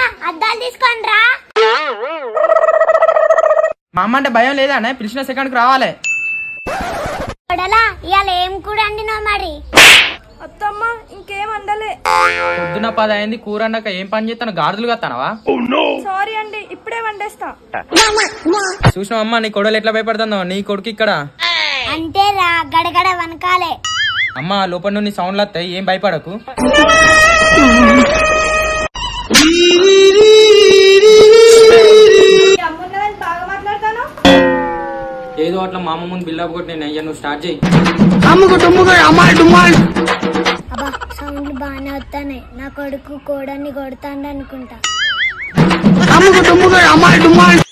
అద్దాలు తీసుకోండి రా మా అమ్మ అంటే భయం లేదా అనే పిలిచిన సెకండ్కి రావాలి కొడలా ఇవాళ ఏం కూడా అండినావు మరి అత్తమ్మ ఇంకేం అందలే పొద్దున పది అయింది కూర అన్నాక ఏం పని చేస్తాను గాడిదలు కత్తానవా సారీ అండి ఇప్పుడే వండేస్తా చూసిన అమ్మ నీ కొడలు ఎట్లా భయపడుతుందో నీ కొడుకు ఇక్కడ అంతే రా గడగడ వనకాలే అమ్మ లోపల నుండి సౌండ్లు వస్తాయి ఏం భయపడకు అమ్మున్నదని బాగా మాట్లాడతాను ఏదో అట్లా మా అమ్మ ముందు బిల్డప్ కొట్టి నేను అయ్యా నువ్వు స్టార్ట్ చేయి అబ్బా సౌండ్లు బాగానే వస్తాయి నా కొడుకు కోడన్ని కొడతాండు అనుకుంటా